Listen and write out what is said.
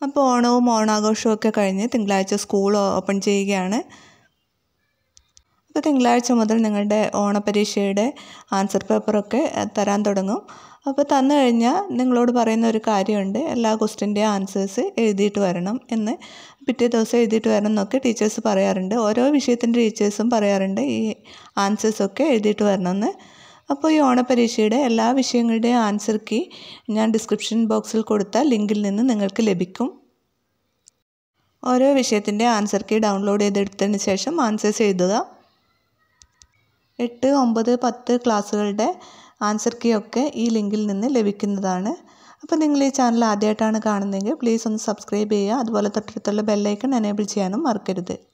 അപ്പോൾ ഓണവും ഓണാഘോഷവും ഒക്കെ കഴിഞ്ഞ് തിങ്കളാഴ്ച സ്കൂൾ ഓപ്പൺ ചെയ്യുകയാണ് അപ്പോൾ തിങ്കളാഴ്ച മുതൽ നിങ്ങളുടെ ഓണപരീക്ഷയുടെ ആൻസർ പേപ്പറൊക്കെ തരാൻ തുടങ്ങും അപ്പോൾ തന്നു കഴിഞ്ഞാൽ നിങ്ങളോട് പറയുന്ന ഒരു കാര്യമുണ്ട് എല്ലാ ക്വസ്റ്റിൻ്റെയും ആൻസേഴ്സ് എഴുതിയിട്ട് വരണം എന്ന് പിറ്റേ ദിവസം എഴുതിയിട്ട് വരണം എന്നൊക്കെ ടീച്ചേഴ്സ് പറയാറുണ്ട് ഓരോ വിഷയത്തിൻ്റെ ടീച്ചേഴ്സും പറയാറുണ്ട് ഈ ആൻസേഴ്സൊക്കെ എഴുതിയിട്ട് വരണമെന്ന് അപ്പോൾ ഈ ഓണപരീക്ഷയുടെ എല്ലാ വിഷയങ്ങളുടെയും ആൻസർ കീ ഞാൻ ഡിസ്ക്രിപ്ഷൻ ബോക്സിൽ കൊടുത്ത ലിങ്കിൽ നിന്ന് നിങ്ങൾക്ക് ലഭിക്കും ഓരോ വിഷയത്തിൻ്റെ ആൻസർ കീ ഡൗൺലോഡ് ചെയ്തെടുത്തതിന് ശേഷം ആൻസേഴ്സ് എഴുതുക എട്ട് ഒമ്പത് പത്ത് ക്ലാസ്സുകളുടെ ആൻസർ കീ ഒക്കെ ഈ ലിങ്കിൽ നിന്ന് ലഭിക്കുന്നതാണ് അപ്പോൾ നിങ്ങൾ ഈ ചാനൽ ആദ്യമായിട്ടാണ് കാണുന്നതെങ്കിൽ പ്ലീസ് ഒന്ന് സബ്സ്ക്രൈബ് ചെയ്യുക അതുപോലെ തൊട്ടടുത്തുള്ള ബെല്ലൈക്കൺ എനേബിൾ ചെയ്യാനും മറക്കരുത്